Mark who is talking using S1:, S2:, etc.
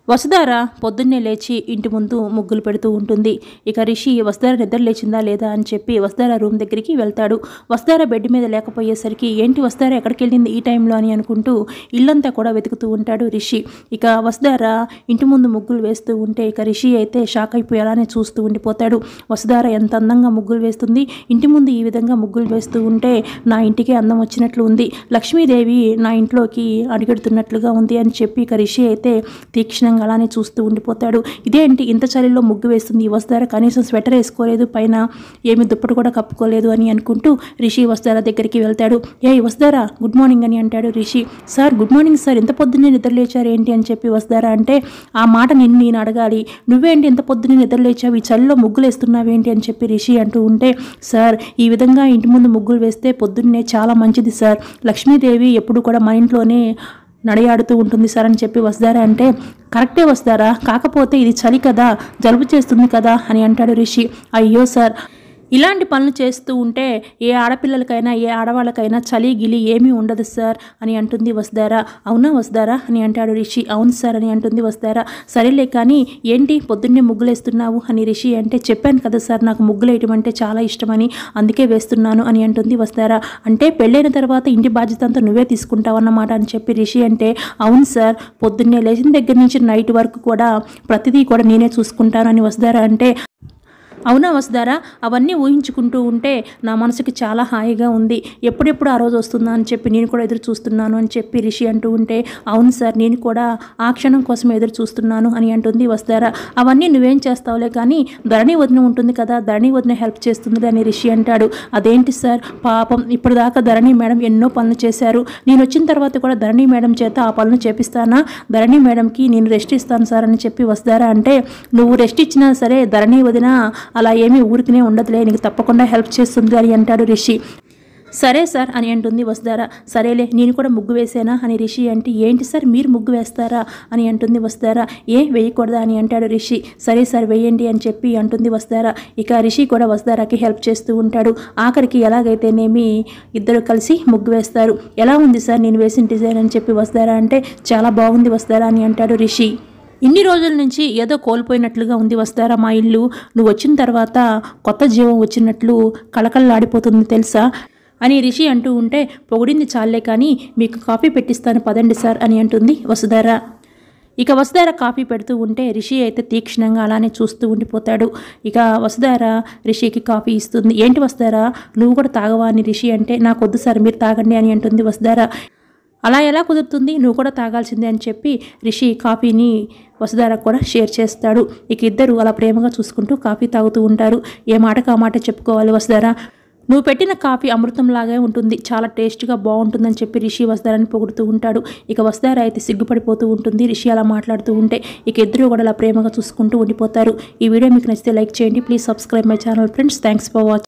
S1: వసుధార పొద్దున్నే లేచి ఇంటి ముందు ముగ్గులు పెడుతూ ఉంటుంది ఇక రిషి వసుధార నిద్ర లేచిందా లేదా అని చెప్పి వసుధార రూమ్ దగ్గరికి వెళ్తాడు వసుధార బెడ్ మీద లేకపోయేసరికి ఏంటి వసుధార ఎక్కడికి వెళ్ళింది ఈ టైంలో అని అనుకుంటూ ఇల్లంతా కూడా వెతుకుతూ ఉంటాడు రిషి ఇక వసుధార ఇంటి ముందు ముగ్గులు వేస్తూ ఉంటే ఇక రిషి అయితే షాక్ అయిపోయి అలానే చూస్తూ ఉండిపోతాడు వసుధార ఎంత అందంగా ముగ్గులు వేస్తుంది ఇంటి ముందు ఈ విధంగా ముగ్గులు వేస్తూ ఉంటే నా ఇంటికి అందం వచ్చినట్లు ఉంది లక్ష్మీదేవి నా ఇంట్లోకి అడుగెడుతున్నట్లుగా ఉంది అని చెప్పి ఇక రిషి అయితే తీక్షణంగా అలానే చూస్తూ ఉండిపోతాడు ఇదేంటి ఇంత చలిలో ముగ్గు వేస్తుంది ఈ వస్తార కనీసం స్వెటర్ వేసుకోలేదు పైన ఏమి దుప్పటి కూడా కప్పుకోలేదు అని అనుకుంటూ రిషి వస్తారా దగ్గరికి వెళ్తాడు ఏ వస్తారా గుడ్ మార్నింగ్ అని అంటాడు Rishi sir good morning sir ఇంత పొద్దున్నే నిద్ర లేచారు ఏంటి అని చెప్పి వస్తారా అంటే ఆ మాట నిన్ను నేను అడగాలి నువ్వేంటి ఇంత పొద్దున్నే నిద్ర లేచావు ఈ చలిలో ముగ్గులు వేస్తున్నావేంటి అని చెప్పి రిషి అంటూ ఉంటే సార్ ఈ విధంగా ఇంటి ముందు ముగ్గులు వేస్తే పొద్దున్నే చాలా మంచిది సార్ లక్ష్మీదేవి ఎప్పుడు కూడా మన ఇంట్లోనే నడయాడుతూ ఉంటుంది సార్ అని చెప్పి వస్తారా అంటే కరెక్టే వస్తారా కాకపోతే ఇది చలి కదా జలుబు చేస్తుంది కదా అని అంటాడు రిషి అయ్యో సార్ ఇలాంటి పనులు చేస్తూ ఉంటే ఏ ఆడపిల్లలకైనా ఏ ఆడవాళ్ళకైనా చలి గిలి ఏమీ ఉండదు సార్ అని అంటుంది వస్తారా అవునా వస్తారా అని అంటాడు రిషి అవును సార్ అని అంటుంది వస్తారా సరేలే కానీ ఏంటి పొద్దున్నే ముగ్గులేస్తున్నావు అని రిషి అంటే చెప్పాను కదా సార్ నాకు ముగ్గులు వేయటం అంటే చాలా ఇష్టమని అందుకే వేస్తున్నాను అని అంటుంది వస్తారా అంటే పెళ్ళైన తర్వాత ఇంటి బాధ్యత అంతా నువ్వే తీసుకుంటావు అన్నమాట అని చెప్పి రిషి అంటే అవును సార్ పొద్దున్నే లేచిన దగ్గర నుంచి నైట్ వరకు కూడా ప్రతిదీ కూడా నేనే చూసుకుంటాను అని వస్తారా అంటే అవునా వసుధారా అవన్నీ ఊహించుకుంటూ ఉంటే నా మనసుకి చాలా హాయిగా ఉంది ఎప్పుడెప్పుడు ఆ రోజు వస్తుందా అని చెప్పి నేను కూడా ఎదురు చూస్తున్నాను అని చెప్పి రిషి అంటూ ఉంటే అవును సార్ నేను కూడా ఆ క్షణం కోసం ఎదురు చూస్తున్నాను అని అంటుంది వసుధారా అవన్నీ నువ్వేం చేస్తావులే కానీ ధరణి వదిన ఉంటుంది కదా ధరణి వదిన హెల్ప్ చేస్తుంది అని రిషి అంటాడు అదేంటి సార్ పాపం ఇప్పటిదాకా ధరణి మేడం ఎన్నో పనులు చేశారు నేను వచ్చిన తర్వాత కూడా ధరణి మేడం చేత ఆ పనులు చేపిస్తానా ధరణి మేడంకి నేను రెస్ట్ ఇస్తాను సార్ అని చెప్పి వస్తారా అంటే నువ్వు రెస్ట్ ఇచ్చినా సరే ధరణి వదిన అలా ఏమీ ఊరికనే ఉండదులే నీకు తప్పకుండా హెల్ప్ చేస్తుంది అని అంటాడు రిషి సరే సార్ అని అంటుంది వస్తారా సరేలే నేను కూడా ముగ్గు వేసానా అని రిషి అంటే ఏంటి సార్ మీరు ముగ్గు వేస్తారా అని అంటుంది వస్తారా ఏ వేయకూడదా అని అంటాడు రిషి సరే సార్ వేయండి అని చెప్పి అంటుంది వస్తారా ఇక రిషి కూడా వస్తారాకి హెల్ప్ చేస్తూ ఉంటాడు ఆఖరికి ఎలాగైతేనేమి ఇద్దరు కలిసి ముగ్గు వేస్తారు ఎలా ఉంది సార్ నేను వేసిన డిజైన్ అని చెప్పి వస్తారా అంటే చాలా బాగుంది వస్తారా అని అంటాడు రిషి ఇన్ని రోజుల నుంచి ఏదో కోల్పోయినట్లుగా ఉంది వస్తారా మా ఇల్లు నువ్వు వచ్చిన తర్వాత కొత్త జీవం వచ్చినట్లు కళకళలాడిపోతుంది తెలుసా అని రిషి అంటూ ఉంటే పొగిడింది చాలే కానీ మీకు కాఫీ పెట్టిస్తాను పదండి సార్ అని అంటుంది వసుధార ఇక వసుధార కాఫీ పెడుతూ ఉంటే రిషి అయితే తీక్షణంగా అలానే చూస్తూ ఉండిపోతాడు ఇక వసుధార రిషికి కాఫీ ఇస్తుంది ఏంటి వస్తారా నువ్వు కూడా తాగవా అని రిషి అంటే నాకు వద్దు సార్ మీరు తాగండి అని అంటుంది వసుధార అలా ఎలా కుదురుతుంది నువ్వు కూడా తాగాల్సిందే అని చెప్పి రిషి కాఫీని వసుధారకు కూడా షేర్ చేస్తాడు ఇక ఇద్దరు అలా ప్రేమగా చూసుకుంటూ కాఫీ తాగుతూ ఉంటారు ఏ మాటకు ఆ మాట చెప్పుకోవాలి వసుధార నువ్వు పెట్టిన కాఫీ అమృతంలాగే ఉంటుంది చాలా టేస్ట్గా బాగుంటుందని చెప్పి రిషి వస్తారని పొగుడుతూ ఉంటాడు ఇక వస్తారా అయితే సిగ్గుపడిపోతూ ఉంటుంది రిషి అలా మాట్లాడుతూ ఉంటే ఇక ఇద్దరు కూడా అలా ప్రేమగా చూసుకుంటూ ఉండిపోతారు ఈ వీడియో మీకు నచ్చితే లైక్ చేయండి please subscribe my channel friends thanks for watching